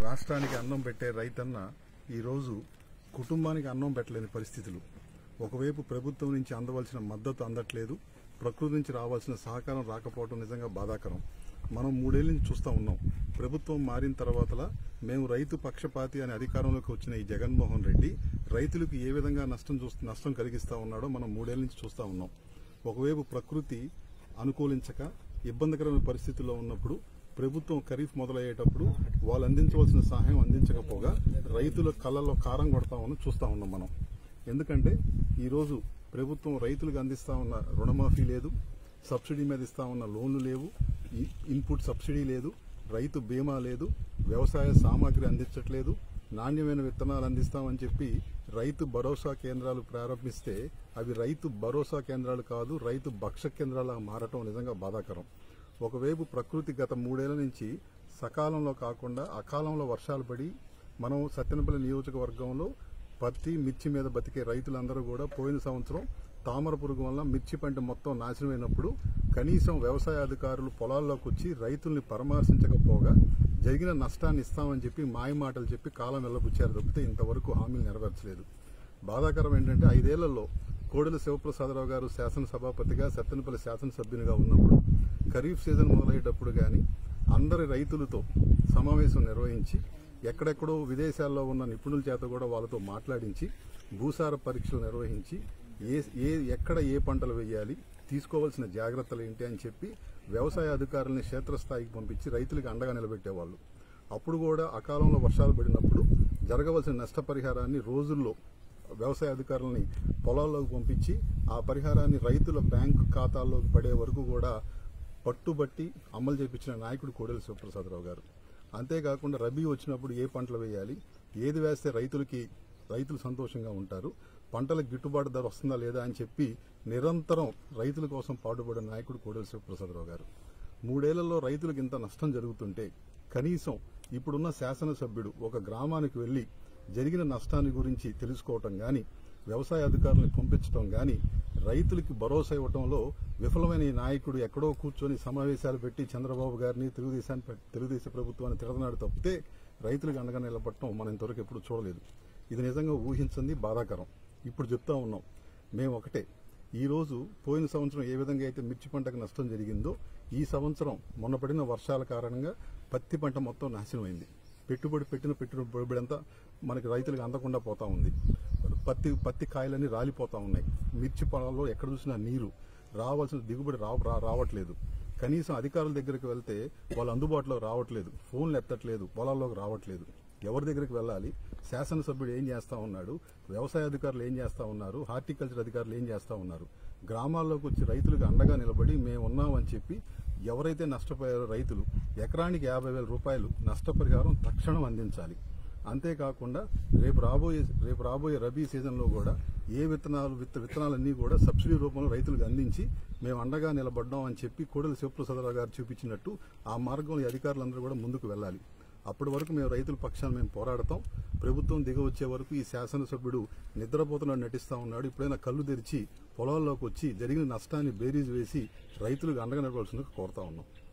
రాష్ట్రానికి అన్నం పెట్టే రైతన్న ఈరోజు కుటుంబానికి అన్నం పెట్టలేని పరిస్థితులు ఒకవైపు ప్రభుత్వం నుంచి అందవలసిన మద్దతు అందట్లేదు ప్రకృతి నుంచి రావాల్సిన సహకారం రాకపోవడం నిజంగా బాధాకరం మనం మూడేళ్ల నుంచి చూస్తా ఉన్నాం ప్రభుత్వం మారిన తర్వాతలా మేము రైతు పక్షపాతి అనే అధికారంలోకి వచ్చిన ఈ జగన్మోహన్ రెడ్డి రైతులకు ఏ విధంగా నష్టం చూస్తూ నష్టం కలిగిస్తా ఉన్నాడో మనం మూడేళ్ల నుంచి చూస్తా ఉన్నాం ఒకవైపు ప్రకృతి అనుకూలించక ఇబ్బందికరమైన పరిస్థితుల్లో ఉన్నప్పుడు ప్రభుత్వం ఖరీఫ్ మొదలయ్యేటప్పుడు వాళ్ళు అందించవలసిన సహాయం అందించకపోగా రైతుల కళ్ళల్లో కారం కొడతామని చూస్తా ఉన్నాం మనం ఎందుకంటే ఈరోజు ప్రభుత్వం రైతులకు అందిస్తా ఉన్న రుణమాఫీ లేదు సబ్సిడీ మీద ఇస్తా ఉన్న లోన్లు లేవు ఇ- ఇన్పుట్ సబ్సిడీ లేదు రైతు బీమా లేదు వ్యవసాయ సామాగ్రి అందించట్లేదు నాణ్యమైన విత్తనాలు అందిస్తామని చెప్పి రైతు భరోసా కేంద్రాలు ప్రారంభిస్తే అవి రైతు భరోసా కేంద్రాలు కాదు రైతు భక్ష కేంద్రాలుగా మారటం నిజంగా బాధాకరం ఒకవైపు ప్రకృతి గత మూడేళ్ల నుంచి సకాలంలో కాకుండా అకాలంలో వర్షాలు పడి మనం సత్యనపల్లి నియోజకవర్గంలో పత్తి మిర్చి మీద బతికే రైతులందరూ కూడా పోయిన సంవత్సరం తామర పురుగు వల్ల మిర్చి పంట మొత్తం నాశనమైనప్పుడు కనీసం వ్యవసాయ అధికారులు పొలాల్లోకి వచ్చి రైతుల్ని పరామర్శించకపోగా జరిగిన నష్టాన్ని ఇస్తామని చెప్పి మాయ మాటలు చెప్పి కాలం వెళ్ళబుచ్చారు తప్పితే ఇంతవరకు హామీలు నెరవేర్చలేదు బాధాకరం ఏంటంటే ఐదేళ్లలో కోడెల శివప్రసాదరావు గారు శాసనసభాపతిగా సత్తెనపల్లి శాసనసభ్యునిగా ఉన్నప్పుడు ఖరీఫ్ సీజన్ మొదలయ్యేటప్పుడు గాని అందరి రైతులతో సమావేశం నిర్వహించి ఎక్కడెక్కడో విదేశాల్లో ఉన్న నిపుణుల చేత కూడా వాళ్ళతో మాట్లాడించి భూసార పరీక్షలు నిర్వహించి ఏ ఏ ఎక్కడ ఏ పంటలు వేయాలి తీసుకోవాల్సిన జాగ్రత్తలు ఏంటి అని చెప్పి వ్యవసాయ అధికారుల్ని క్షేత్రస్థాయికి పంపించి రైతులకు అండగా నిలబెట్టేవాళ్ళు అప్పుడు కూడా అకాలంలో వర్షాలు పడినప్పుడు జరగవలసిన నష్టపరిహారాన్ని రోజుల్లో వ్యవసాయ అధికారులని పొలాల్లోకి పంపించి ఆ పరిహారాన్ని రైతుల బ్యాంకు ఖాతాల్లోకి పడే వరకు కూడా పట్టుబట్టి అమలు చేపించిన నాయకుడు కోడెల శివప్రసాదరావు గారు అంతేకాకుండా రబీ వచ్చినప్పుడు ఏ పంటలు వేయాలి ఏది వేస్తే రైతులకి రైతులు సంతోషంగా ఉంటారు పంటలకు గిట్టుబాటు ధర వస్తుందా లేదా అని చెప్పి నిరంతరం రైతుల కోసం పాటుపడిన నాయకుడు కోడెల శివప్రసాదరావు గారు మూడేళ్లలో రైతులకు ఇంత నష్టం జరుగుతుంటే కనీసం ఇప్పుడున్న శాసనసభ్యుడు ఒక గ్రామానికి వెళ్లి జరిగిన నష్టాన్ని గురించి తెలుసుకోవటం గాని వ్యవసాయ అధికారులను పంపించడం గాని రైతులకి భరోసా ఇవ్వటంలో విఫలమైన ఈ నాయకుడు ఎక్కడో కూర్చొని సమావేశాలు పెట్టి చంద్రబాబు గారిని తెలుగుదేశాన్ని తెలుగుదేశం ప్రభుత్వాన్ని తిరగనాడు తప్పితే రైతులకు అండగా నిలబడటం మనం ఇంతవరకు ఎప్పుడు చూడలేదు ఇది నిజంగా ఊహించింది బాధాకరం ఇప్పుడు చెప్తా ఉన్నాం మేము ఒకటే ఈ రోజు పోయిన సంవత్సరం ఏ విధంగా అయితే మిర్చి పంటకు నష్టం జరిగిందో ఈ సంవత్సరం మొన్న పడిన వర్షాల కారణంగా పత్తి పంట మొత్తం నాశనమైంది పెట్టుబడి పెట్టిన పెట్టుబడి అంతా మనకి రైతులకు అందకుండా పోతా ఉంది పత్తి పత్తి కాయలన్నీ రాలిపోతా ఉన్నాయి మిర్చి పొలాల్లో ఎక్కడ చూసినా నీరు రావాల్సిన దిగుబడి రా రా- రావట్లేదు కనీసం అధికారుల దగ్గరికి వెళ్తే వాళ్ళు అందుబాటులో రావట్లేదు ఫోన్లు ఎత్తట్లేదు పొలాల్లోకి రావట్లేదు ఎవరి దగ్గరికి వెళ్ళాలి శాసనసభ్యుడు ఏం చేస్తా ఉన్నాడు వ్యవసాయ అధికారులు ఏం చేస్తా ఉన్నారు హార్టికల్చర్ అధికారులు ఏం చేస్తా ఉన్నారు గ్రామాల్లోకి వచ్చి రైతులకు అండగా నిలబడి మేము ఉన్నామని చెప్పి ఎవరైతే నష్టపోయారో రైతులు ఎకరానికి యాభై వేల రూపాయలు నష్టపరిహారం తక్షణం అందించాలి అంతేకాకుండా రేపు రాబోయే రేపు రాబోయే రబీ సీజన్లో కూడా ఏ విత్తనాలు విత్త విత్తనాలన్నీ కూడా సబ్సిడీ రూపంలో రైతులకు అందించి మేము అండగా నిలబడ్డాం అని చెప్పి కోడెల శివప్రసాదరావు గారు చూపించినట్టు ఆ మార్గంలో ఈ అధికారులందరూ కూడా ముందుకు వెళ్ళాలి అప్పటి వరకు మేము రైతుల పక్షాన మేము పోరాడతాం ప్రభుత్వం దిగ వచ్చే వరకు ఈ శాసనసభ్యుడు నిద్రపోతున్నాడు నటిస్తా ఉన్నాడు ఇప్పుడైనా కళ్ళు తెరిచి పొలాల్లోకి వచ్చి జరిగిన నష్టాన్ని బేరీజ్ వేసి రైతులకు అండగా నిలవలసిందిగా కోరుతా ఉన్నాం